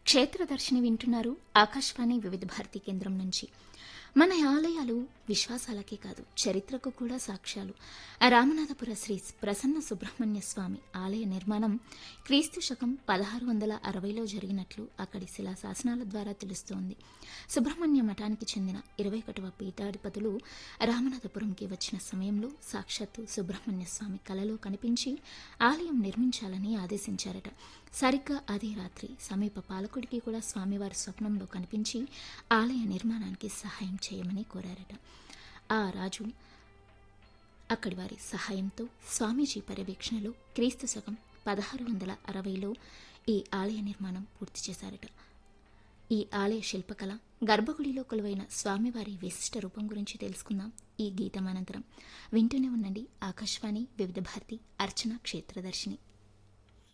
క్షేత్రదర్శిని వింటున్నారు ఆకాశవాణి వివిధ భారతి కేంద్రం నుంచి మన ఆలయాలు విశ్వాసాలకే కాదు చరిత్రకు కూడా సాక్ష్యాలు రామనాథపుర శ్రీ ప్రసన్న సుబ్రహ్మణ్య స్వామి ఆలయ నిర్మాణం క్రీస్తు శకం పదహారు వందల అరవైలో జరిగినట్లు అక్కడి శిలా శాసనాల ద్వారా తెలుస్తోంది సుబ్రహ్మణ్య మఠానికి చెందిన ఇరవై ఒకటవ పీఠాధిపతులు రామనాథపురంకి వచ్చిన సమయంలో సాక్షాత్తు సుబ్రహ్మణ్య స్వామి కలలో కనిపించి ఆలయం నిర్మించాలని ఆదేశించారట సరిగ్గా అదే రాత్రి సమీప పాలకుడికి కూడా స్వామివారి స్వప్నంలో కనిపించి ఆలయ నిర్మాణానికి సహాయం చేయమని కోరారట ఆ రాజు అక్కడి వారి సహాయంతో స్వామీజీ పర్యవేక్షణలో క్రీస్తు శకం పదహారు వందల అరవైలో ఈ ఆలయ నిర్మాణం పూర్తి చేశారట ఈ ఆలయ శిల్పకళ గర్భగుడిలో కొలువైన స్వామివారి విశిష్ట రూపం గురించి తెలుసుకుందాం ఈ గీతం అనంతరం వింటూనే ఉండండి ఆకాశవాణి వివిధ భారతి అర్చన క్షేత్రదర్శిని